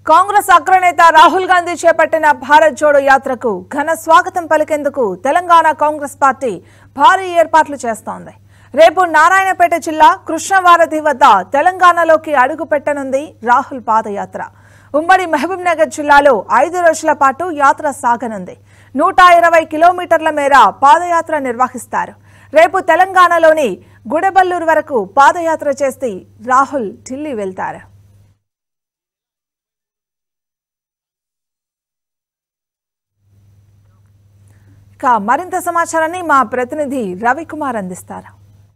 కాంగ్రెస్ అగ్రనేత రాహుల్ గాంధీ చేపట్టిన భారత్ జోడో యాత్రకు ఘన స్వాగతం పలికేందుకు తెలంగాణ కాంగ్రెస్ పార్టీ భారీ ఏర్పాట్లు చేస్తోంది రేపు నారాయణపేట జిల్లా కృష్ణవారధి వద్ద తెలంగాణలోకి అడుగు పెట్టనుంది రాహుల్ పాదయాత్ర ఉమ్మడి మహబూబ్ నగర్ జిల్లాలో ఐదు రోజుల పాటు యాత్ర సాగనుంది నూట ఇరవై కిలోమీటర్ల మేర పాదయాత్ర నిర్వహిస్తారు రేపు తెలంగాణలోని గుడెబల్లూరు వరకు పాదయాత్ర చేసి రాహుల్ ఢిల్లీ వెళ్తారు ఇక మరింత సమాచారాన్ని మా ప్రతినిధి రవికుమార్ అందిస్తారు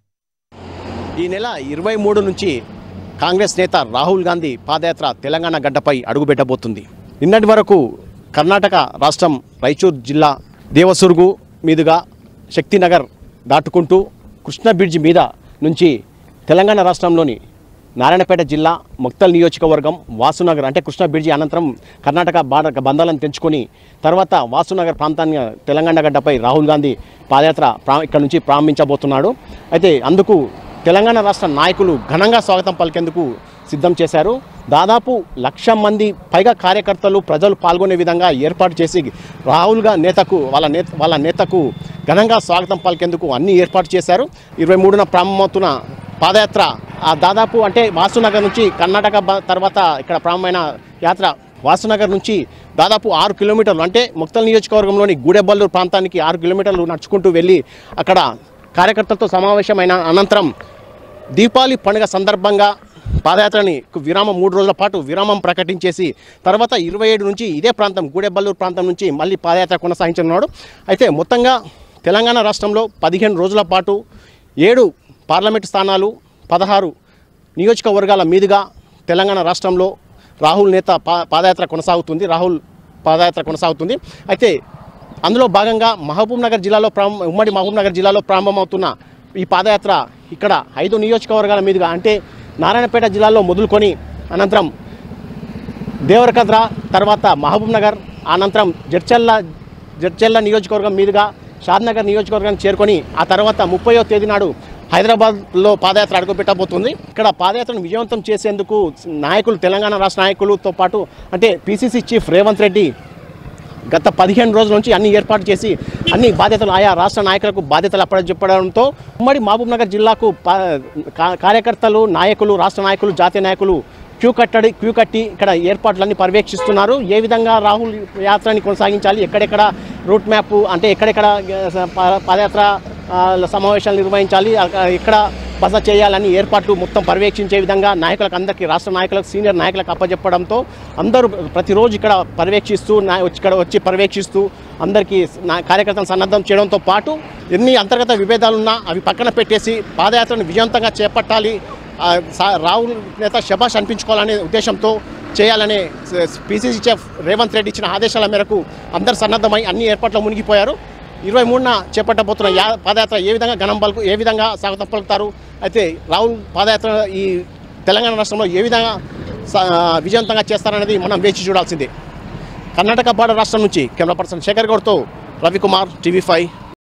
ఈ నెల ఇరవై మూడు నుంచి కాంగ్రెస్ నేత రాహుల్ గాంధీ పాదయాత్ర తెలంగాణ గడ్డపై అడుగుపెట్టబోతుంది నిన్నటి వరకు కర్ణాటక రాష్ట్రం రాయచూర్ జిల్లా దేవసుర్గు మీదుగా శక్తినగర్ దాటుకుంటూ కృష్ణా బ్రిడ్జ్ మీద నుంచి తెలంగాణ రాష్ట్రంలోని నారాయణపేట జిల్లా మొక్తల్ నియోజకవర్గం వాసునగర్ అంటే కృష్ణా బ్రిడ్జి అనంతరం కర్ణాటక బార్డర్ బంధాలను తెంచుకొని తర్వాత వాసునగర్ ప్రాంతాన్ని తెలంగాణ గడ్డపై రాహుల్ గాంధీ పాదయాత్ర ప్రా ఇక్కడ నుంచి ప్రారంభించబోతున్నాడు అయితే అందుకు తెలంగాణ రాష్ట్ర నాయకులు ఘనంగా స్వాగతం పలికేందుకు సిద్ధం చేశారు దాదాపు లక్ష మంది పైగా కార్యకర్తలు ప్రజలు పాల్గొనే విధంగా ఏర్పాటు చేసి రాహుల్గా నేతకు వాళ్ళ నేత వాళ్ళ నేతకు ఘనంగా స్వాగతం పలికేందుకు అన్ని ఏర్పాటు చేశారు ఇరవై మూడున ప్రారంభమవుతున్న పాదయాత్ర ఆ దాదాపు అంటే వాసునగర్ నుంచి కర్ణాటక బ- తర్వాత ఇక్కడ ప్రారంభమైన యాత్ర వాసునగర్ నుంచి దాదాపు ఆరు కిలోమీటర్లు అంటే ముక్తల్ నియోజకవర్గంలోని గూడెబల్లూరు ప్రాంతానికి ఆరు కిలోమీటర్లు నడుచుకుంటూ వెళ్ళి అక్కడ కార్యకర్తలతో సమావేశమైన అనంతరం దీపావళి పండుగ సందర్భంగా పాదయాత్రని విరామం మూడు రోజుల పాటు విరామం ప్రకటించేసి తర్వాత ఇరవై ఏడు నుంచి ఇదే ప్రాంతం గూడెబల్లూరు ప్రాంతం నుంచి మళ్ళీ పాదయాత్ర కొనసాగించనున్నాడు అయితే మొత్తంగా తెలంగాణ రాష్ట్రంలో పదిహేను రోజుల పాటు ఏడు పార్లమెంటు స్థానాలు పదహారు నియోజకవర్గాల మీదుగా తెలంగాణ రాష్ట్రంలో రాహుల్ నేత పా పాదయాత్ర కొనసాగుతుంది రాహుల్ పాదయాత్ర కొనసాగుతుంది అయితే అందులో భాగంగా మహబూబ్ నగర్ జిల్లాలో ప్రారంభ ఉమ్మడి మహబూబ్ నగర్ జిల్లాలో ప్రారంభమవుతున్న ఈ పాదయాత్ర ఇక్కడ ఐదు నియోజకవర్గాల మీదుగా అంటే నారాయణపేట జిల్లాలో మొదలుకొని అనంతరం దేవరకద్ర తర్వాత మహబూబ్ నగర్ అనంతరం జడ్చల్ల జడ్చల్ల నియోజకవర్గం మీదుగా షాద్నగర్ నియోజకవర్గానికి చేరుకొని ఆ తర్వాత ముప్పయో తేదీ నాడు హైదరాబాద్లో పాదయాత్ర అడుగుపెట్టబోతుంది ఇక్కడ పాదయాత్రను విజయవంతం చేసేందుకు నాయకులు తెలంగాణ రాష్ట్ర నాయకులతో పాటు అంటే పిసిసి చీఫ్ రేవంత్ రెడ్డి గత పదిహేను రోజుల నుంచి అన్ని ఏర్పాటు చేసి అన్ని బాధ్యతలు ఆయా రాష్ట్ర నాయకులకు బాధ్యతలు అప్పచెప్పడంతో ఉమ్మడి మహబూబ్ నగర్ జిల్లాకు పా- కా- కార్యకర్తలు నాయకులు రాష్ట్ర నాయకులు జాతీయ నాయకులు క్యూ కట్టడి క్యూ కట్టి ఇక్కడ ఏర్పాట్లన్నీ పర్యవేక్షిస్తున్నారు ఏ విధంగా రాహుల్ యాత్రని కొనసాగించాలి ఎక్కడెక్కడ రూట్ మ్యాప్ అంటే ఎక్కడెక్కడ ఆ, పా- పాదయాత్ర ఆ, సమావేశాలు నిర్వహించాలి అక్క- ఎక్కడ బస చేయాలని ఏర్పాట్లు మొత్తం పర్యవేక్షించే విధంగా నాయకులకు అందరికీ రాష్ట్ర నాయకులకు సీనియర్ నాయకులకు అప్పచెప్పడంతో అందరూ ప్రతిరోజు ఇక్కడ పర్యవేక్షిస్తూ నా వచ్చి- ఇక్కడ వచ్చి పర్యవేక్షిస్తూ అందరికీ నా కార్యకర్తలను సన్నద్ధం చేయడంతో పాటు ఎన్ని అంతర్గత విభేదాలున్నా అవి పక్కన పెట్టేసి పాదయాత్రను విజయవంతంగా చేపట్టాలి ఆ, సా- రాహుల్ నేత శబాష్ అనిపించుకోవాలనే ఉద్దేశంతో చేయాలనే పిసిసి చీఫ్ రేవంత్ రెడ్డి ఇచ్చిన ఆదేశాల మేరకు అందరు సన్నద్ధమై అన్ని ఏర్పాట్లు మునిగిపోయారు ఇరవై మూడున చేపట్టబోతున్న యా పాదయాత్ర ఏ విధంగా ఘనం పలుకు ఏ విధంగా స్వాగతం పలుకుతారు అయితే రాహుల్ పాదయాత్ర ఈ తెలంగాణ రాష్ట్రంలో ఏ విధంగా స- విజయవంతంగా చేస్తారనేది మనం వేచి చూడాల్సిందే కర్ణాటక బార్డర్ రాష్ట్రం నుంచి కెమెరా పర్సన్ శేఖర్ గౌడ్తో రవికుమార్ టీవీ ఫైవ్